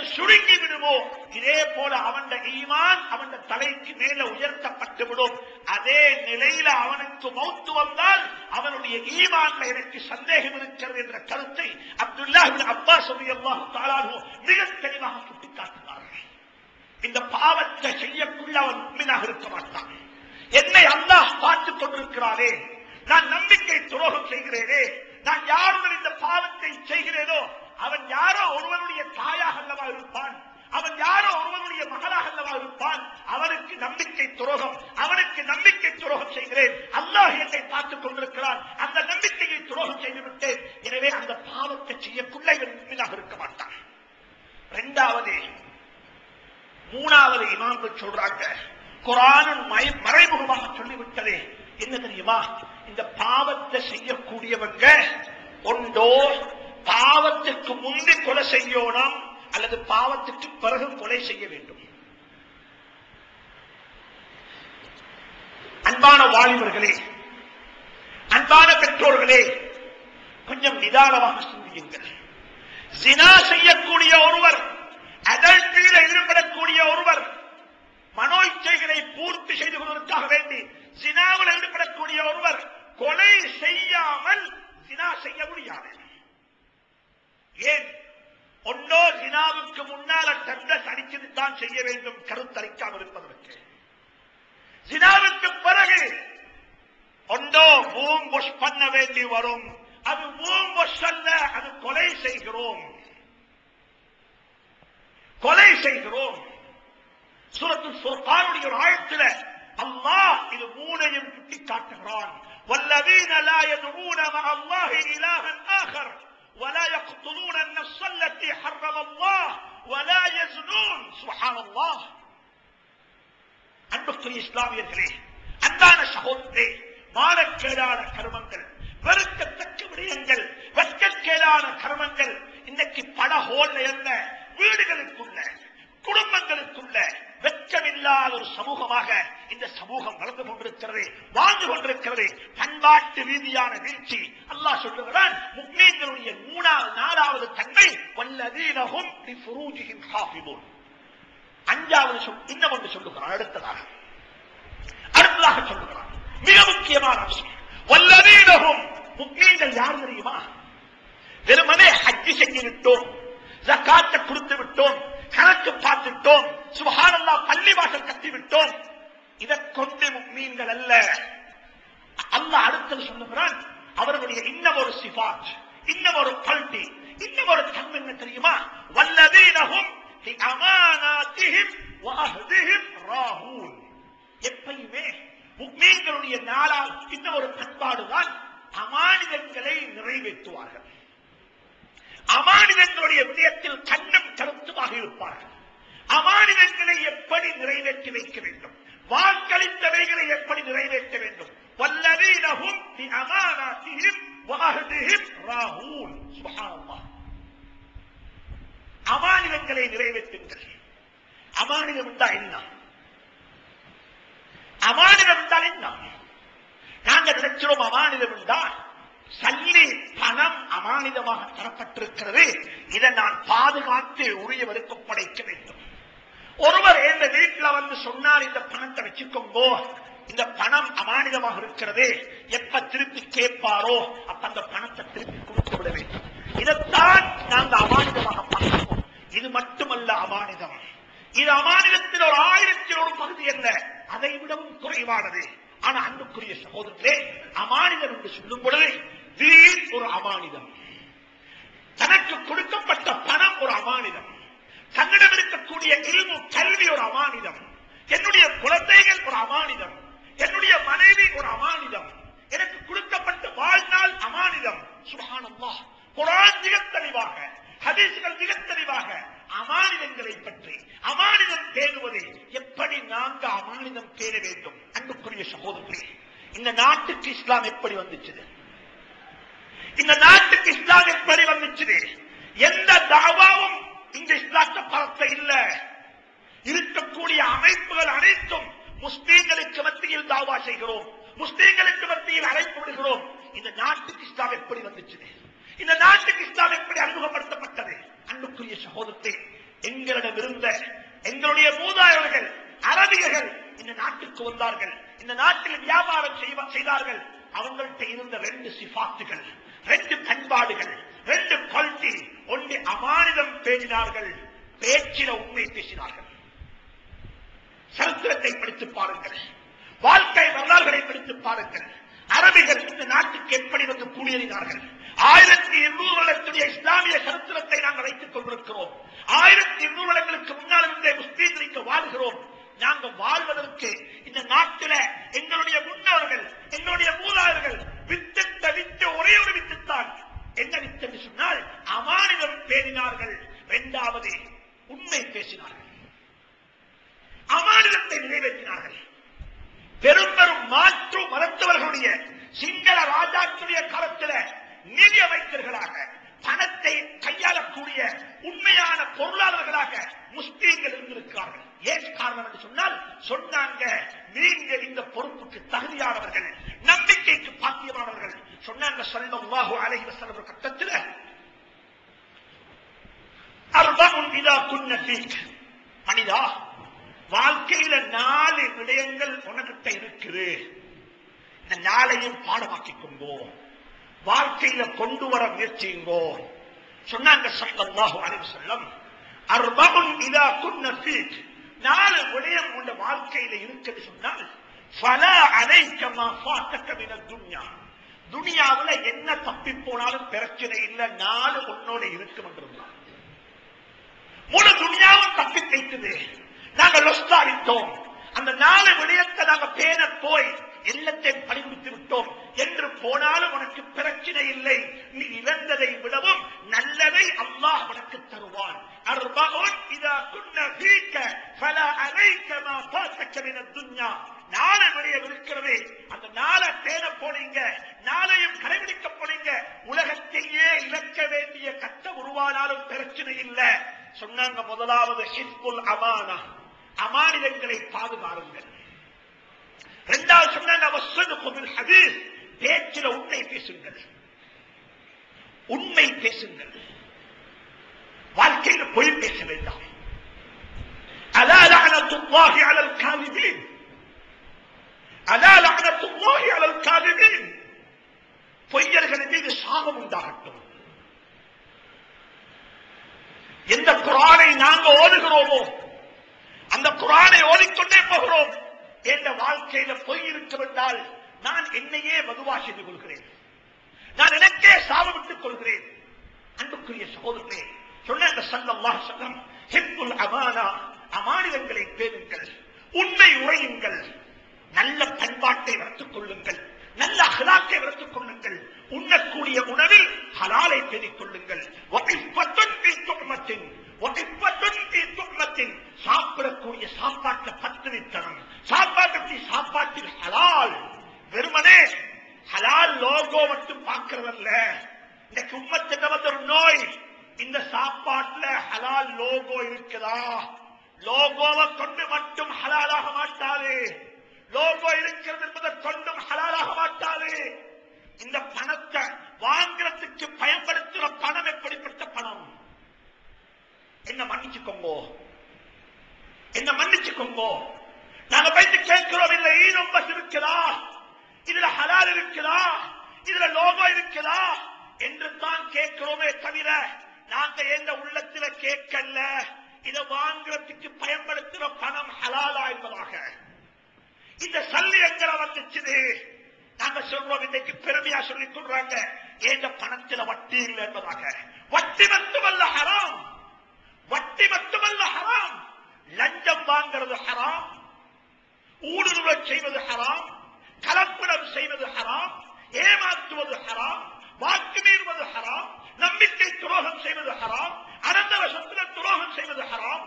சுருங்கி விடுமோ இதே போல அவன் ஈமான் அவன் தலைக்கு மேல உயர்த்தப்பட்டு விடும் அதே நிலையில அவனுக்கு மௌத்து வந்தால் அவனுடைய ஈமான்ல எனக்கு சந்தேகம் இருக்கிறது என்ற கருத்தை அப்துல்லா அப்பா சொல்லி அல்லாஹு தாலானோ மிக தெளிவாக சுட்டிக்காட்டினார்கள் இந்த பாவத்தை செய்யக்குள்ள அவன் உண்மையாக இருக்க மாட்டான் என்னை அல்லாஹ் பார்த்துக் கொண்டிருக்கிறாரே நான் நம்பிக்கை துரோகம் செய்கிறேனே நான் யாருடன் இந்த பாவத்தை செய்கிறேனோ அவன் யாரோ ஒருவனுடைய தாயாக அல்லவா இருப்பான் அவன் யாரோ ஒருவனுடைய மகளாக அல்லவா இருப்பான் அவனுக்கு நம்பிக்கை துரோகம் அவனுக்கு நம்பிக்கை துரோகம் செய்கிறேன் அல்லாஹ் என்னை பார்த்துக் கொண்டிருக்கிறான் அந்த நம்பிக்கையை துரோகம் செய்து விட்டேன் எனவே அந்த பாவத்தை செய்யக்குள்ள இவன் உண்மையாக இருக்க மாட்டான் இரண்டாவது மூணாவது இமாம்கள் சொல்றாங்க குரானும் மய- மறைமுகமாக சொல்லிவிட்டதே என்ன தெரியுமா இந்த பாவத்தை செய்யக்கூடியவங்க ஒன்றோ பாவத்துக்கு முந்தி கொலை செய்யணும் அல்லது பாவத்துக்கு பிறகு கொலை செய்ய வேண்டும் அன்பான வாலிபர்களே அன்பான பெற்றோர்களே கொஞ்சம் நிதானமாக சிந்தியுங்கள் ஜினா செய்யக்கூடிய ஒருவர் அடல்ட்டியில் ஈடுபடக்கூடிய ஒருவர் மனோ இச்சைகளை பூர்த்தி செய்து கொள்வதற்காக வேண்டி ஜினாவில் ஈடுபடக்கூடிய ஒருவர் கொலை செய்யாமல் ஜினா செய்ய முடியாது ஏன் ஒன்னோ ஜினாவுக்கு முன்னால டெண்டஸ் அடிச்சது தான் செய்ய வேண்டும் கருத்தரிக்காமல் இருப்பதற்கு ஜினாவுக்கு பிறகு ஒன்றோ மூம் வாஷ் பண்ண வேண்டி வரும் அது மூம் வாஷ் அல்ல அது கொலை செய்கிறோம் கொலை செய்கிறோம் சூரத்து ஃபுர்கானுடைய ஒரு ஆயத்தில் அல்லாஹ் இது மூணையும் சுட்டி காட்டுகிறான் والذين لا يدعون مع الله إلها آخر ولا يقتلون النفس التي حرم الله ولا يزنون سبحان الله அன்புக்குரிய இஸ்லாமியர்களே அன்பான சகோதரே மானக்கேடான கர்மங்கள் வெறுக்கத்தக்க விடயங்கள் வெட்கக்கேடான கர்மங்கள் இன்னைக்கு பல ஹோல்ல என்ன வீடுகளுக்குள்ள குடும்பங்களுக்குள்ள வெட்கமில்லாத ஒரு சமூகமாக இந்த சமூகம் வளர்ந்து கொண்டிருக்கிறது வாழ்ந்து கொண்டிருக்கிறது பண்பாட்டு ரீதியான வீழ்ச்சி அல்லாஹ் சொல்லுகிறான் முக்மீன்களுடைய மூணாவது நாலாவது தன்மை வல்லதீனஹும் லிஃபுரூஜிஹிம் ஹாஃபிதூன் அஞ்சாவது சொல் இன்னும் ஒன்று சொல்லுகிறான் அடுத்ததாக அடுத்ததாக சொல்லுகிறான் மிக முக்கியமான விஷயம் வல்லதீனஹும் முக்மீன்கள் யார் தெரியுமா வெறுமனே ஹஜ்ஜி செஞ்சு விட்டோம் ஜக்காத்தை கொடுத்து விட்டோம் கணக்கு பார்த்துட்டோம் சுபஹானல்லா பள்ளி வாசல் கட்டி விட்டோம் இதை கொண்டு முக்மீன்கள் அல்ல அல்லாஹ் அடுத்தது சொல்லுகிறான் அவர்களுடைய இன்னும் ஒரு சிபாத் இன்னும் ஒரு குவாலிட்டி இன்னும் ஒரு தன்மை என்ன தெரியுமா வல்லதீனஹும் لأماناتهم وعهدهم راهون எப்பயுமே முக்மீன்களுடைய நாளால் இன்னும் ஒரு பண்பாடுதான் அமானிதங்களை நிறைவேற்றுவார்கள் அமானிதங்களுடைய விடயத்தில் கண்ணும் கருத்துமாக இருப்பார்கள் அமானிதங்களை எப்படி நிறைவேற்றி வைக்க வேண்டும் வாக்களித்தவைகளை எப்படி நிறைவேற்ற வேண்டும் வல்லவீனகும் அமானாத்தியும் வாஹதியும் ராகூன் சுபஹானல்லாஹ் அமானிதங்களை நிறைவேற்றுங்கள் அமானிதம் என்றால் என்ன அமானிதம் என்றால் என்ன நாங்க நினைக்கிறோம் அமானிதம் என்றால் சல்லி பணம் அமானிதமாக தரப்பட்டிருக்கிறது இதை நான் பாதுகாத்து உரியவருக்கு படைக்க வேண்டும் ஒருவர் எந்த வீட்டுல வந்து சொன்னார் இந்த பணத்தை வச்சுக்கோங்கோ இந்த பணம் அமானிதமாக இருக்கிறது எப்ப திருப்பி கேட்பாரோ அப்ப அந்த பணத்தை திருப்பி கொடுத்து விட வேண்டும் இதைத்தான் நாங்க அமானிதமாக பார்க்கிறோம் இது மட்டுமல்ல அமானிதம் இது அமானிதத்தில் ஒரு ஆயிரத்தில் ஒரு பகுதி அல்ல அதை விடவும் குறைவானது ஆனா அன்புக்குரிய சகோதரர்களே அமானிதம் என்று சொல்லும் பொழுது வீண் ஒரு அமானிதம் தனக்கு கொடுக்கப்பட்ட பணம் ஒரு அமானிதம் தன்னிடம் இருக்கக்கூடிய இல்மு கல்வி ஒரு அமானிதம் என்னுடைய குழந்தைகள் ஒரு அமானிதம் என்னுடைய மனைவி ஒரு அமானிதம் எனக்கு கொடுக்கப்பட்ட வாழ்நாள் அமானிதம் சுபஹானல்லாஹ் குர்ஆன் மிக தெளிவாக ஹதீஸ்கள் மிக தெளிவாக அமானிதங்களை பற்றி அமானிதம் பேணுவது எப்படி நாங்க அமானிதம் பேண வேண்டும் அன்புக்குரிய சகோதரர்களே இந்த நாட்டுக்கு இஸ்லாம் எப்படி வந்துச்சு இந்த நாட்டுக்கு இஸ்லாம் எப்படி வந்துச்சு எந்த தாவாவும் இந்த இஸ்லாத்தை பரத்த இல்ல இருக்கக்கூடிய அமைப்புகள் அனைத்தும் முஸ்லீம்களுக்கு மத்தியில் தாவா செய்கிறோம் முஸ்லீம்களுக்கு மத்தியில் அழைப்பு விடுகிறோம் இந்த நாட்டுக்கு இஸ்லாம் எப்படி வந்துச்சு இந்த நாட்டுக்கு இஸ்லாம் எப்படி அறிமுகப்படுத்தப்பட்டது அன்புக்குரிய சகோதரத்தை எங்களிடம் இருந்த எங்களுடைய மூதாதையர்கள் அரபியர்கள் இந்த நாட்டுக்கு வந்தார்கள் இந்த நாட்டில் வியாபாரம் செய்வ- செய்தார்கள் அவங்கள்ட்ட இருந்த ரெண்டு சிபாத்துகள் ரெண்டு பண்பாடுகள் ரெண்டு குவாலிட்டி ஒன்று அமானிதம் பேசினார்கள் பேச்சில உண்மை பேசினார்கள் சரித்திரத்தை படித்து பாருங்கள் வாழ்க்கை வரலாறுகளை படித்து பாருங்கள் அரபிகள் இந்த நாட்டுக்கு எப்படி வந்து குடியேறினார்கள் ஆயிரத்தி இருநூறு வருடத்துடைய இஸ்லாமிய சரித்திரத்தை நாங்கள் வைத்துக் கொண்டிருக்கிறோம் ஆயிரத்தி இருநூறு வருடங்களுக்கு முன்னால் இருந்த முஸ்லீம்கள் இங்கு வாழ்கிறோம் நாங்கள் வாழ்வதற்கு இந்த நாட்டில எங்களுடைய முன்னோர்கள் எங்களுடைய மூதாதையர்கள் வித்திட்ட வித்து ஒரே ஒரு வித்துத்தான் என்ன வித்து என்று சொன்னால் அமானிதம் பேணினார்கள் இரண்டாவது உண்மை பேசினார்கள் அமானிதத்தை நிறைவேற்றினார்கள் பெரும் பெரும் மாற்று மருத்துவர்களுடைய சிங்கள ராஜாக்களுடைய காலத்தில் நிதி அமைச்சர்களாக பணத்தை கையாளக்கூடிய உண்மையான பொருளாளர்களாக முஸ்லீம்கள் இருந்திருக்கிறார்கள் ஏன் காரணம் என்று சொன்னால் சொன்னாங்க நீங்கள் இந்த பொறுப்புக்கு தகுதியானவர்கள் நம்பிக்கைக்கு பாக்கியமானவர்கள் சொன்னாங்க ஸல்லல்லாஹு அலைஹி வஸல்லம் ஒரு கட்டத்தில் அர்பமுன் இதா குன்ன ஃபீக் மனிதா வாழ்க்கையில நாலு விடயங்கள் உனக்கிட்ட இருக்குது இந்த நாளையும் பாடமாக்கிக் கொண்டோ வாழ்க்கையில கொண்டு வர முயற்சியுங்கோ சொன்னாங்க ஸல்லல்லாஹு அலைஹி வஸல்லம் அர்பமுன் இதா குன்ன ஃபீக் நாலு விடயம் உங்க வாழ்க்கையில இருக்குது சொன்னால் ஃபலா அலைக்க மா ஃபாத்தக மின துன்யா துனியாவுல என்ன தப்பி போனாலும் பிரச்சனை இல்லை நாலு உன்னோட இருக்கும் என்றிருந்தான் முழு துணியாவும் தப்பி தைத்தது நாங்க லொஸ்தாரித்தோம் அந்த நாலு விடயத்தை நாங்க பேண போய் எல்லாத்தையும் பறிமுடித்து விட்டோம் என்று போனாலும் உனக்கு பிரச்சனை இல்லை நீ இழந்ததை விடவும் நல்லதை அல்லாஹ் உனக்கு தருவான் அர்பஉன் இதா குன்ன ஃபீக ஃபலா அலைக்க மா ஃபாத்தக மின துன்யா நாலு விடயம் இருக்கிறது அந்த நாளை பேண போனீங்க நாளையும் கடைபிடிக்க போனீங்க உலகத்தையே இழக்க வேண்டிய கட்டம் உருவானாலும் பிரச்சனை இல்லை சொன்னாங்க முதலாவது ஹிஸ்புல் அமானா அமானிதங்களை பாதுகாருங்கள் இரண்டாவது சொன்னாங்க வஸ்ஸதுகு பில் ஹதீஸ் பேச்சில உண்மை பேசுங்கள் உண்மை பேசுங்கள் வாழ்க்கையில பொய் பேச வேண்டாம் அலா லஅனத்துல்லாஹி அலல் காலிபீன் அலா லஅனத்துல்லாஹி அலல் காலிபீன் பொய்யர்களின் மீது சாபம் உண்டாகட்டும் எந்த குரானை நாங்க ஓதுகிறோமோ அந்த குரானை ஓதிக்கொண்டே போகிறோம் என்ற வாழ்க்கையில பொய் இருக்கும் என்றால் நான் என்னையே மதுவா செய்து கொள்கிறேன் நான் எனக்கே சாபமிட்டுக் கொள்கிறேன் அன்புக்குரிய சகோதரனே சொன்ன அந்த சல்லல்லாஹு அலைஹி வஸல்லம் ஹிப்புல் அமானா அமானிதங்களை பேணுங்கள் உண்மை உரையுங்கள் நல்ல பண்பாட்டை வளர்த்துக் கொள்ளுங்கள் நல்ல அகலாக்கை வளர்த்துக் கொள்ளுங்கள் உண்ணக்கூடிய உணவில் ஹலாலை பேணிக் கொள்ளுங்கள் வகைப்பத்துன் ஃபீ துக்மத்தின் வகைப்பத்துன் ஃபீ துக்மத்தின் சாப்பிடக்கூடிய சாப்பாட்டுல பத்துவித்தனம் சாப்பாட்டு சாப்பாட்டில் ஹலால் வெறுமனே ஹலால் லோகோ மட்டும் பார்க்கறதல்ல இன்னைக்கு உம்மத்திட்ட வந்த ஒரு நோய் இந்த சாப்பாட்டுல ஹலால் லோகோ இருக்குதா லோகோவை கொண்டு மட்டும் ஹலாலாக மாட்டாது லோகோ இருக்கிறது என்பதை கொண்டும் ஹலாலாக மாட்டாது இந்த பணத்தை வாங்குறதுக்கு பயன்படுத்துற பணம் எப்படிப்பட்ட பணம் என்ன மன்னிச்சுக்கோங்க என்ன மன்னிச்சுக்கோங்க நாங்க போயிட்டு கேட்கிறோம் இல்ல ஈனம்பஸ் இருக்குதா இதுல ஹலால் இருக்குதா இதுல லோகோ இருக்குதா என்று தான் கேட்கிறோமே தவிர நாங்க எந்த உள்ளத்துல கேட்கல இதை வாங்குறதுக்கு பயன்படுத்துற பணம் ஹலாலா என்பதாக இந்த சல்லி எங்களை வந்துச்சுது நாங்க சொல்றோம் இன்னைக்கு பெருமையா சொல்லிக் கொள்றாங்க ஏந்த பணத்துல வட்டி இல்லை என்பதாக வட்டி மட்டுமல்ல ஹராம் வட்டி மட்டுமல்ல ஹராம் லஞ்சம் வாங்கிறது ஹராம் ஊடுருவச் செய்வது ஹராம் கலப்படம் செய்வது ஹராம் ஏமாற்றுவது ஹராம் வாக்கு மீறுவது ஹராம் நம்பிக்கை துரோகம் செய்வது ஹராம் அனந்தர சொத்துல துரோகம் செய்வது ஹராம்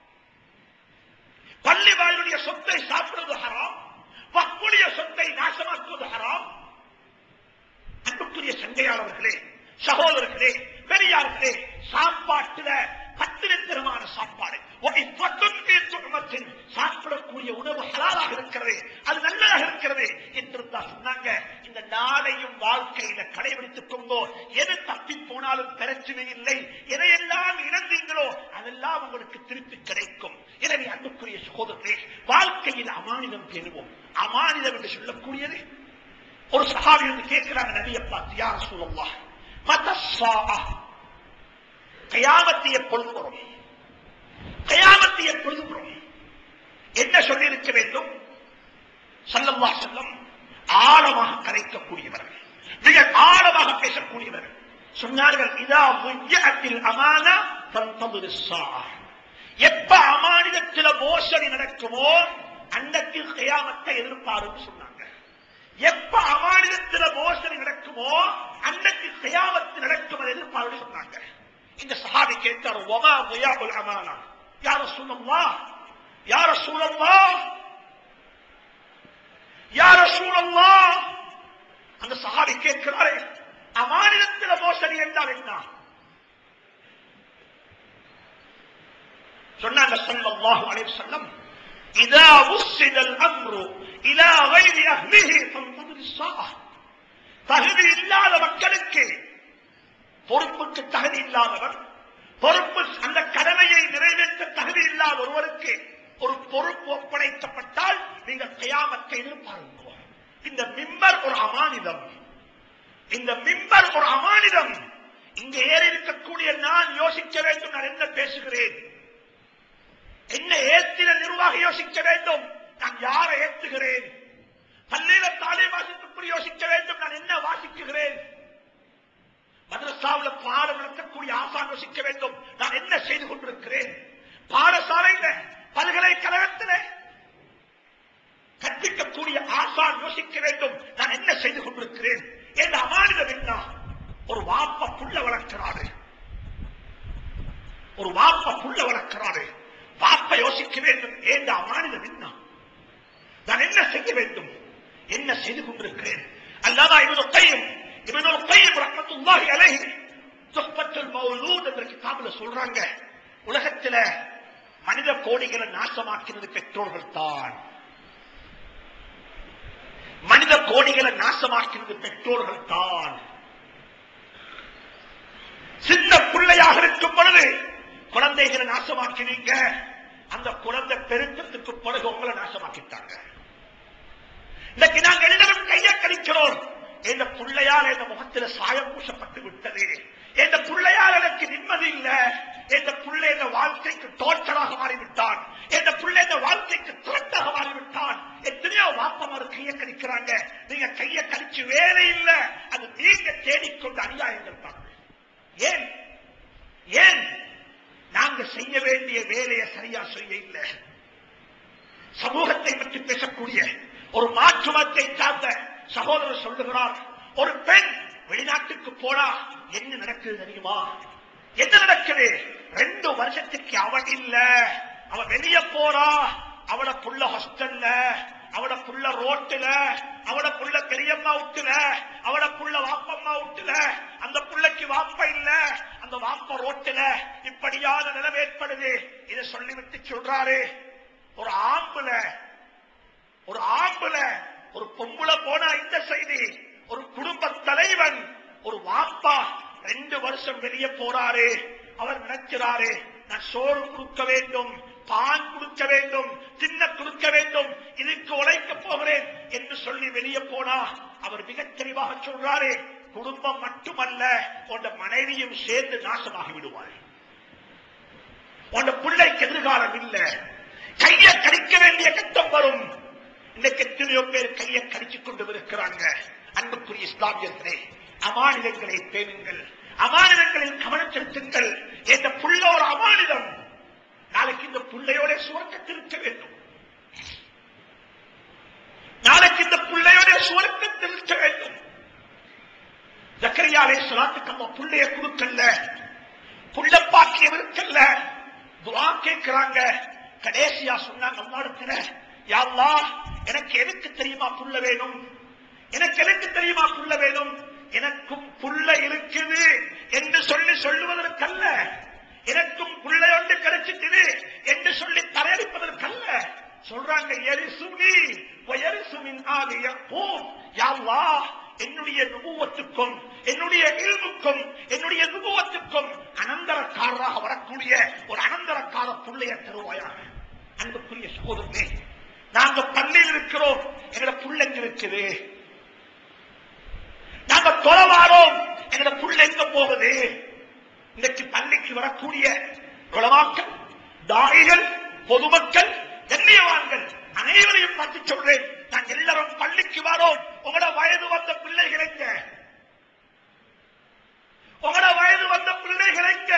பள்ளி வாயிலுடைய சொத்தை சாப்பிடுவது ஹராம் வக்குடைய சொத்தை நாசமாக்குவது ஹராம் அன்புக்குரிய சண்டையாளர்களே சகோதரர்களே பெரியார்களே சாப்பாட்டுல பத்திரத்தரமான சாப்பாடு ஒரு பத்தொன்பது குடும்பத்தின் சாப்பிடக்கூடிய உணவு ஹலாலாக இருக்கிறது அது நல்லதாக இருக்கிறது என்று தான் சொன்னாங்க இந்த நாளையும் வாழ்க்கையில கடைபிடித்துக் கொண்டோ எது தப்பி போனாலும் பிரச்சனை இல்லை எதையெல்லாம் இழந்தீங்களோ அதெல்லாம் உங்களுக்கு திருப்பி கிடைக்கும் எனவே அன்புக்குரிய சகோதரர்களே வாழ்க்கையில் அமானிதம் பெறுவோம் அமானிதம் என்று சொல்லக்கூடியது ஒரு சஹாபி வந்து கேட்கிறாங்க நபியை பார்த்து யார் சொல்லலாம் மதஸ்ஸா கயாமத்தை எப்பொழுது வரும் கயாமத்தை எப்பொழுது வரும் என்ன சொல்லியிருக்க வேண்டும் சல்லல்லா செல்லம் ஆழமாக கரைக்கக்கூடியவர்கள் மிக ஆழமாக பேசக்கூடியவர்கள் சொன்னார்கள் இதா முய்யத்தில் அமானா தந்தது எப்ப அமானிதத்தில மோசடி நடக்குமோ அன்னைக்கு கயாமத்தை எதிர்பாருன்னு சொன்னாங்க எப்ப அமானிதத்தில மோசடி நடக்குமோ அன்னைக்கு கயாமத்து நடக்கும் அதை எதிர்பாருன்னு சொன்னாங்க இந்த சஹாபி கேட்டார் ஒமா முயாபுல் அமானா யார சொல்லம்வா யார சொல்லம்வா யார சூழல்லா அந்த சஹாபி கேட்கிறாரே அமானிடத்தில மோசடி என்றால் என்ன சொன்னாங்க ஸல்லல்லாஹு அலைஹி வஸல்லம் இதா உஸ்ஸித அல்-அம்ரு இலா கைரி அஹ்லிஹி ஃபன்தظر الساعه தகுதி இல்லாத மக்களுக்கு பொறுப்புக்கு தகுதி இல்லாதவர் பொறுப்பு அந்த கடமையை நிறைவேற்ற தகுதி இல்லாத ஒருவருக்கு ஒரு பொறுப்பு ஒப்படைக்கப்பட்டால் நீங்கள் கயாமத்தை எதிர்பாருங்க இந்த மிம்பர் ஒரு அமானிதம் இந்த மிம்பர் ஒரு அமானிதம் இங்க ஏறி இருக்கக்கூடிய நான் யோசிக்க வேண்டும் நான் என்ன பேசுகிறேன் என்ன ஏத்தின நிர்வாக யோசிக்க வேண்டும் நான் யாரை ஏத்துகிறேன் பள்ளியில தாலே வாசிப்புக்குள் யோசிக்க வேண்டும் நான் என்ன வாசிக்குகிறேன் மதரசாவுல பாடம் நடத்தக்கூடிய ஆசான் யோசிக்க வேண்டும் நான் என்ன செய்து கொண்டிருக்கிறேன் பாடசாலையில பல்கலைக்கழகத்தில கற்பிக்கக்கூடிய ஆசான் யோசிக்க வேண்டும் நான் என்ன செய்து கொண்டிருக்கிறேன் என்ற அமானிதம் என்ன ஒரு வாப்ப புள்ள வளர்க்கிறாரு ஒரு வாப்ப புள்ள வளர்க்கிறாரு வாப்ப யோசிக்க வேண்டும் என்ற அமானிதம் என்ன நான் என்ன செய்ய வேண்டும் என்ன செய்து கொண்டிருக்கிறேன் அல்லாதா இவனு கையும் இவனு கையும் ரஹ்மத்துல்லாஹி அலைஹி துஹ்பத்துல் மௌலூத் என்ற கிதாபுல சொல்றாங்க உலகத்துல மனித கோடிகளை நாசமாக்கினது பெற்றோர்கள் தான் மனித கோடிகளை நாசமாக்கினது பெற்றோர்கள் தான் சின்ன பிள்ளையாக இருக்கும் பொழுது குழந்தைகளை நாசமாக்கினீங்க அந்த குழந்தை பெருக்கத்துக்கு பிறகு உங்களை நாசமாக்கிட்டாங்க இன்னைக்கு நாங்கள் எல்லாரும் கையை கழிக்கிறோம் இந்த பிள்ளையால் இந்த முகத்தில் சாயம் பூசப்பட்டு விட்டது இந்த பிள்ளையால் எனக்கு நிம்மதி இல்ல இந்த பிள்ளை இந்த வாழ்க்கைக்கு தோற்றலாக மாறிவிட்டான் இந்த பிள்ளை இந்த வாழ்க்கைக்கு துரட்டாக மாறிவிட்டான் எத்தனையோ வாப்பமார் கையை கழிக்கிறாங்க நீங்க கையை கழிச்சு வேலை இல்ல அது நீங்க தேடிக்கொண்ட அநியாயங்கள் தான் ஏன் ஏன் நாங்க செய்ய வேண்டிய வேலையை சரியா செய்ய இல்லை சமூகத்தை பற்றி பேசக்கூடிய ஒரு மாற்று மதத்தை சார்ந்த சகோதரர் சொல்லுகிறார் ஒரு பெண் வெளிநாட்டுக்கு போனா என்ன நடக்குது தெரியுமா என்ன நடக்குது ரெண்டு வருஷத்துக்கு அவன் இல்ல அவ வெளிய போறா அவட புள்ள ஹாஸ்டல்ல அவட புள்ள ரோட்டுல அவட புள்ள பெரியம்மா விட்டுல அவட புள்ள வாப்பம்மா விட்டுல அந்த புள்ளைக்கு வாப்ப இல்ல அந்த வாப்ப ரோட்டுல இப்படியான நிலைமை ஏற்படுது இதை சொல்லிவிட்டு சொல்றாரு ஒரு ஆம்புல ஒரு ஆம்புல ஒரு பொம்புல போனா இந்த செய்தி ஒரு குடும்ப தலைவன் ஒரு வாப்பா ரெண்டு வருஷம் வெளியே போறாரு அவர் நினைக்கிறாரு நான் சோறு கொடுக்க வேண்டும் பான் கொடுக்க வேண்டும் தின்ன கொடுக்க வேண்டும் இதுக்கு உழைக்க போகிறேன் என்று சொல்லி வெளியே போனா அவர் மிகத் தெளிவாக சொல்றாரு குடும்பம் மட்டுமல்ல உன் மனைவியும் சேர்ந்து நாசமாகி விடுவார் உன் பிள்ளைக்கு எதிர்காலம் இல்ல கையை கடிக்க வேண்டிய கட்டம் வரும் இன்னைக்கு எத்தனையோ பேர் கையை கடிச்சுக் கொண்டு இருக்கிறாங்க அன்புக்குரிய இஸ்லாமியர்களே அமானிதங்களை பேணுங்கள் அமானிதங்களில் கவனம் செலுத்துங்கள் இந்த புள்ள ஒரு அமானிதம் நாளைக்கு இந்த புள்ளையோட சுவர்க்கத்தில் இருக்க வேண்டும் நாளைக்கு இந்த புள்ளையோட சுவர்க்கத்தில் இருக்க வேண்டும் ஜக்கரியாலே சொல்லாத்துக்கு நம்ம புள்ளைய கொடுக்கல புள்ள பாக்கியம் இருக்கல்ல துவா கேட்கிறாங்க கடைசியா சொன்னாங்க அம்மா இடத்துல யாருலா எனக்கு எதுக்கு தெரியுமா புள்ள வேணும் எனக்கு எதுக்கு தெரியுமா புள்ள வேணும் எனக்கும் புள்ள இருக்குது என்று சொல்லி சொல்லுவதற்கல்ல எனக்கும் புள்ளை ஒன்று கிடைச்சிட்டது என்று சொல்லி தரையடிப்பதற்கல்ல சொல்றாங்க எரிசுமி எரிசுமின் ஆகிய பூ யாவா என்னுடைய நுபுவத்துக்கும் என்னுடைய இல்முக்கும் என்னுடைய நுபுவத்துக்கும் அனந்தரக்காரராக வரக்கூடிய ஒரு அனந்தரக்கார புள்ளைய தருவாயாக அன்புக்குரிய சகோதரனே நாங்க பள்ளியில் இருக்கிறோம் எங்கட புள்ளங்க இருக்குது நாங்க தொலைவாரோம் எங்கட புள்ள எங்க போகுது இன்னைக்கு பள்ளிக்கு வரக்கூடிய உலமாக்கள் தாயிகள் பொதுமக்கள் கண்ணியவான்கள் அனைவரையும் பார்த்து சொல்றேன் நான் எல்லாரும் பள்ளிக்கு வரோம் உங்களோட வயது வந்த பிள்ளைகளுங்க உங்களோட வயது வந்த பிள்ளைகளுங்க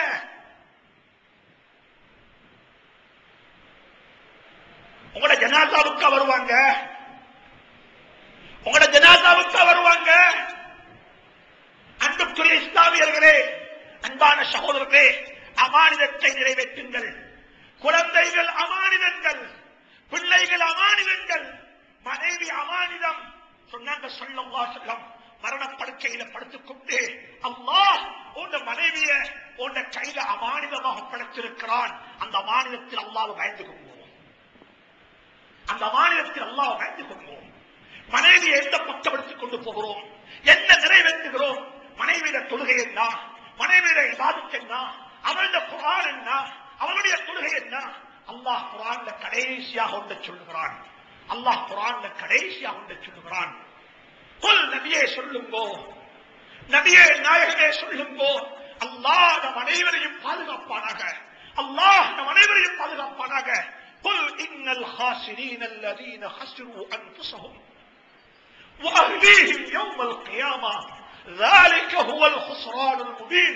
உங்களோட ஜனாசாவுக்கா வருவாங்க உங்களோட ஜனாசாவுக்கா வருவாங்க அன்புக்குரிய இஸ்லாமியர்களே அன்பான சகோதரர்களே அமானிதத்தை நிறைவேற்றுங்கள் குழந்தைகள் அமானிதங்கள் பிள்ளைகள் அமானிதங்கள் மனைவி அமானிதம் சொன்னாங்க சொல்லவா சொல்லம் மரணப்படுக்கையில படுத்துக் கொண்டு அல்லாஹ் உன் மனைவிய உன் கையில அமானிதமாக படைத்திருக்கிறான் அந்த மாநிலத்தில் அல்லாஹ் பயந்து கொள்வோம் அந்த மாநிலத்தில் அல்லாஹ் பயந்து கொள்வோம் மனைவியை எந்த பக்கம் எடுத்துக் கொண்டு போகிறோம் என்ன நிறைவேற்றுகிறோம் மனைவியிட தொழுகை என்ன மனைவியிட இபாதத் என்ன அவருடைய குரான் என்ன அவருடைய தொழுகை என்ன அல்லாஹ் குரான்ல கடைசியாக ஒன்றை சொல்லுகிறான் அல்லாஹ் குரான்ல கடைசியாக ஒன்றை சொல்லுகிறான் கொல் நபியே சொல்லுங்கோ நபியே நாயகமே சொல்லுங்கோ அல்லாஹ் நம் அனைவரையும் பாதுகாப்பானாக அல்லாஹ் நம் அனைவரையும் பாதுகாப்பானாக قل إن الخاسرين الذين خسروا أنفسهم وأهليهم يوم القيامة ذلك هو الخسران المبين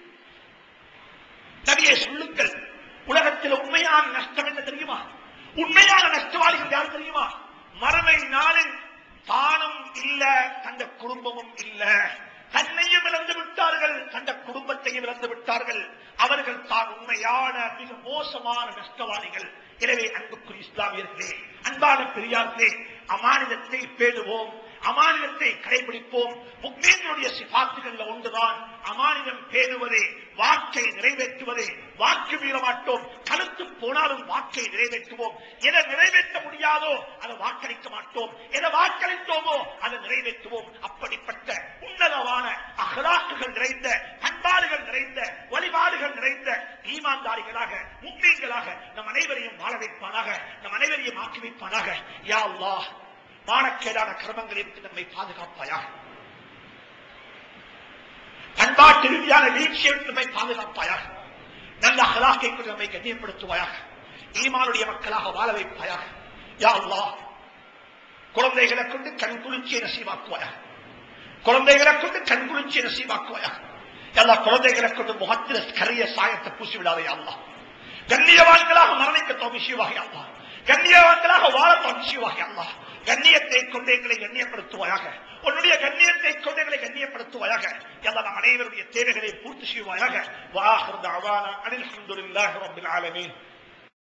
நபியை சொல்லுங்கள் உலகத்தில் உண்மையான நஷ்டம் என்ன தெரியுமா உண்மையான நஷ்டவாளிகள் யார் தெரியுமா மறுமை நாளில் தானும் இல்ல தந்த குடும்பமும் இல்ல தன்னையும் இழந்து விட்டார்கள் தந்த குடும்பத்தையும் இழந்து விட்டார்கள் அவர்கள் தான் உண்மையான மிக மோசமான நஷ்டவாளிகள் எனவே அன்புக்குரிய இஸ்லாமியர்களே அன்பான பெரியார்களே அமானிதத்தை பேணுவோம் அமானிதத்தை கடைபிடிப்போம் முக்மீன்களுடைய சிபாத்துகள்ல ஒன்றுதான் அமானிதம் பேணுவதே வாக்கை நிறைவேற்றுவதே வாக்கு மீற மாட்டோம் கழுத்து போனாலும் வாக்கை நிறைவேற்றுவோம் எதை நிறைவேற்ற முடியாதோ அதை வாக்களிக்க மாட்டோம் எதை வாக்களித்தோமோ அதை நிறைவேற்றுவோம் அப்படிப்பட்ட உன்னதமான அகலாக்குகள் நிறைந்த பண்பாடுகள் நிறைந்த வழிபாடுகள் நிறைந்த ஈமான்தாரிகளாக முக்மீன்களாக நம் அனைவரையும் வாழ வைப்பானாக நம் அனைவரையும் ஆக்கி வைப்பானாக யா அல்லாஹ் மானக்கேடான கர்மங்களிலிருந்து நம்மை பாதுகாப்பாயாக பண்பாட்டு ரீதியான வீழ்ச்சியிலிருந்து நம்மை பாதுகாப்பாயாக நல்ல அகலாக்கை கொண்டு நம்மை கண்ணியப்படுத்துவாயாக ஈமானுடைய மக்களாக வாழ வைப்பாயாக யா அல்லாஹ் குழந்தைகளை கொண்டு கண் குளிர்ச்சியை நசீவாக்குவாயாக குழந்தைகளை கொண்டு கண் குளிர்ச்சியை நசீவாக்குவாயாக எல்லா குழந்தைகளை கொண்டு முகத்தில் கரிய சாயத்தை பூசி விடாதே அல்லாஹ் கண்ணியவான்களாக மரணிக்க தோமிஷிவாக அல்லாஹ் கண்ணியவான்களாக வாழ தோமிஷிவாக அல்லாஹ் கண்ணியத்தை கொண்டு எங்களை கண்ணியப்படுத்துவாயாக உன்னுடைய கண்ணியத்தை கொண்டு எங்களை கண்ணியப்படுத்துவாயாக எல்லா நம் அனைவருடைய தேவைகளை பூர்த்தி செய்வாயாக வாஹர் தாவானா அனில் அல்ஹம்துலில்லாஹி ரப்பில் ஆலமீன்